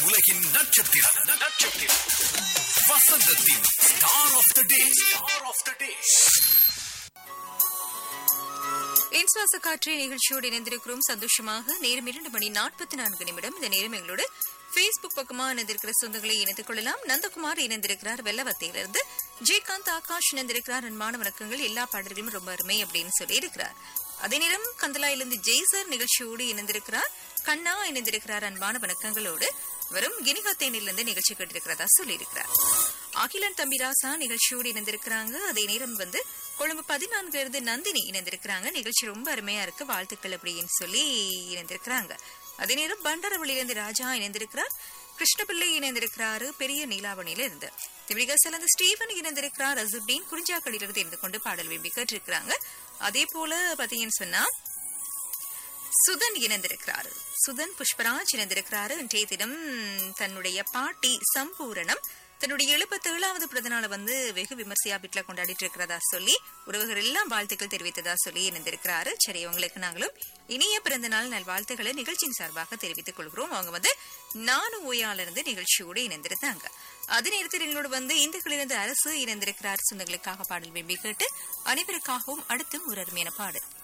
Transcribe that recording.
உலகின் நட்சத்திரம் நட்சத்திரம் வசந்தத்தின் star of the day star of the day என் சுவாச காற்று நிகழ்ச்சியோடு இணைந்திருக்கிறோம் சந்தோஷமாக நேரம் இரண்டு மணி நாற்பத்தி நான்கு நிமிடம் இந்த நேரம் எங்களோடு Facebook பக்கமா இணைந்திருக்கிற சொந்தங்களை இணைத்துக் கொள்ளலாம் நந்தகுமார் இணைந்திருக்கிறார் வெள்ளவத்தையிலிருந்து ஜெயகாந்த் ஆகாஷ் இணைந்திருக்கிறார் அன்பான வணக்கங்கள் எல்லா பாடல்களும் ரொம்ப அருமை அப்படின்னு சொல்லி இருக்கிறார் அதே நேரம் கந்தலாயிலிருந்து ஜெய்சர் நிகழ்ச்சியோடு இணைந்திருக்கிறார் கண்ணா இணைந்திருக்கிறார் அன்பான வணக்கங்களோடு வரும் கினிகத்தேனிலிருந்து நிகழ்ச்சி கேட்டிருக்கிறதா சொல்லியிருக்கிறார் அகிலன் தம்பிராசா நிகழ்ச்சியோடு இணைந்திருக்கிறாங்க அதே நேரம் வந்து கொழும்பு பதினான்குல இருந்து நந்தினி இணைந்திருக்கிறாங்க நிகழ்ச்சி ரொம்ப அருமையா இருக்கு வாழ்த்துக்கள் அப்படின்னு சொல்லி இணைந்திருக்கிறாங்க அதே நேரம் பண்டாரவழியிலிருந்து ராஜா இணைந்திருக்கிறார் கிருஷ்ணபிள்ளை இணைந்திருக்கிறாரு பெரிய நீலாவணியில இருந்து திமிரிகாசில இருந்து ஸ்டீவன் இணைந்திருக்கிறார் அசுப்டீன் குறிஞ்சாக்கடியிலிருந்து இருந்து கொண்டு பாடல் விரும்பி கேட்டிருக்கிறாங்க அதே போல பாத்தீங்கன்னு சொன்னா சுதன் இணைந்திருக்கிறாரு சுதன் புஷ்பராஜ் இணைந்திருக்கிறாரு இன்றைய தினம் தன்னுடைய பாட்டி சம்பூரணம் தன்னுடைய எழுபத்தி ஏழாவது பிறந்தநாளை வந்து வெகு விமர்சையா வீட்டுல கொண்டாடிட்டு இருக்கிறதா சொல்லி உறவுகள் எல்லாம் வாழ்த்துக்கள் தெரிவித்ததா சொல்லி இணைந்திருக்கிறாரு சரி உங்களுக்கு நாங்களும் இனிய பிறந்த நாள் நல் வாழ்த்துக்களை நிகழ்ச்சியின் சார்பாக தெரிவித்துக் கொள்கிறோம் அவங்க வந்து நானும் ஓயால இருந்து நிகழ்ச்சியோடு இணைந்திருந்தாங்க அதே நேரத்தில் எங்களோடு வந்து இந்துக்களிலிருந்து அரசு இணைந்திருக்கிறார் சொந்தங்களுக்காக பாடல் விரும்பி கேட்டு அனைவருக்காகவும் அடுத்தும் ஒரு அருமையான பாடல்